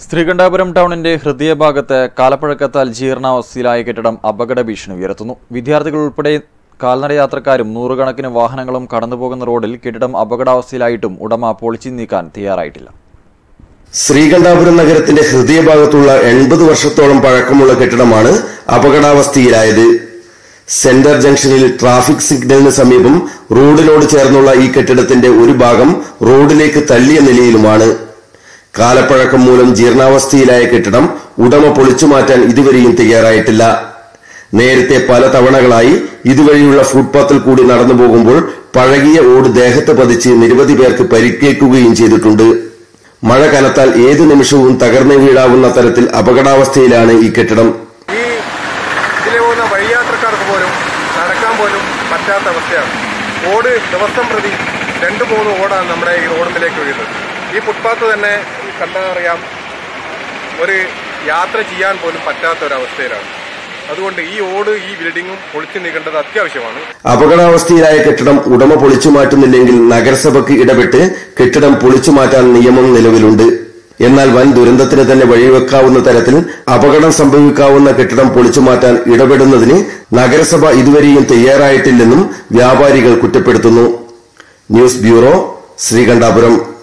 ശ്രീകണ്ഠാപുരം ടൗണിന്റെ ഹൃദയഭാഗത്ത് കാലപ്പഴക്കത്താൽ ജീർണാവസ്ഥയിലായ കെട്ടിടം അപകട ഭീഷണി ഉയർത്തുന്നു വിദ്യാർത്ഥികൾ ഉൾപ്പെടെ കാൽനട യാത്രക്കാരും നൂറുകണക്കിന് വാഹനങ്ങളും കടന്നുപോകുന്ന റോഡിൽ കെട്ടിടം അപകടാവസ്ഥയിലായിട്ടും ഉടമ പൊളിച്ചു നീക്കാൻ തയ്യാറായിട്ടില്ല ശ്രീകണ്ഠാപുരം നഗരത്തിന്റെ ഹൃദയഭാഗത്തുള്ള എൺപത് വർഷത്തോളം പഴക്കമുള്ള കെട്ടിടമാണ് അപകടാവസ്ഥയിലായത് സെന്റർ ജംഗ്ഷനിൽ ട്രാഫിക് സിഗ്നലിന് സമീപം റോഡിനോട് ചേർന്നുള്ള ഈ കെട്ടിടത്തിന്റെ ഒരു ഭാഗം റോഡിലേക്ക് തള്ളിയ നിലയിലുമാണ് കാലപ്പഴക്കം മൂലം ജീർണാവസ്ഥയിലായ കെട്ടിടം ഉടമ പൊളിച്ചു മാറ്റാൻ ഇതുവരെയും തയ്യാറായിട്ടില്ല നേരത്തെ പല തവണകളായി ഇതുവഴിയുള്ള ഫുട്പാത്തിൽ കൂടി നടന്നു പോകുമ്പോൾ പഴകിയ ഓട് ദേഹത്ത് പതിച്ച് നിരവധി പേർക്ക് പരിക്കേൽക്കുകയും ചെയ്തിട്ടുണ്ട് മഴ കനത്താൽ ഏതു നിമിഷവും തകർന്നു വീഴാവുന്ന തരത്തിൽ അപകടാവസ്ഥയിലാണ് ഈ കെട്ടിടം ഈ ഇതിലെ പോകുന്ന വഴിയാത്രക്കാർക്ക് പോലും നടക്കാൻ പോലും പറ്റാത്ത അവസ്ഥയാണ് ഓട് ദിവസം പ്രതി രണ്ട് മൂന്ന് ഓടാണ് നമ്മുടെ ഈ റോഡിലേക്ക് വീഴുന്നത് ഈ ഫുട്പാത്ത് തന്നെ കണ്ടാൽ അറിയാം ഒരു യാത്ര ചെയ്യാൻ പോലും പറ്റാത്ത ഒരു അവസ്ഥയിലാണ് അതുകൊണ്ട് ഈ ഓട് ഈ ബിൽഡിങ്ങും പൊളിച്ചു നീക്കേണ്ടത് അത്യാവശ്യമാണ് അപകടാവസ്ഥയിലായ കെട്ടിടം ഉടമ പൊളിച്ചു മാറ്റുന്നില്ലെങ്കിൽ നഗരസഭയ്ക്ക് ഇടപെട്ട് കെട്ടിടം പൊളിച്ചു മാറ്റാൻ നിയമം നിലവിലുണ്ട് എന്നാൽ വൻ ദുരന്തത്തിന് തന്നെ വഴിവെക്കാവുന്ന തരത്തിൽ അപകടം സംഭവിക്കാവുന്ന കെട്ടിടം പൊളിച്ചു മാറ്റാൻ ഇടപെടുന്നതിന് നഗരസഭ ഇതുവരെയും തയ്യാറായിട്ടില്ലെന്നും വ്യാപാരികൾ കുറ്റപ്പെടുത്തുന്നു ന്യൂസ് ബ്യൂറോ ശ്രീകണ്ഠാപുരം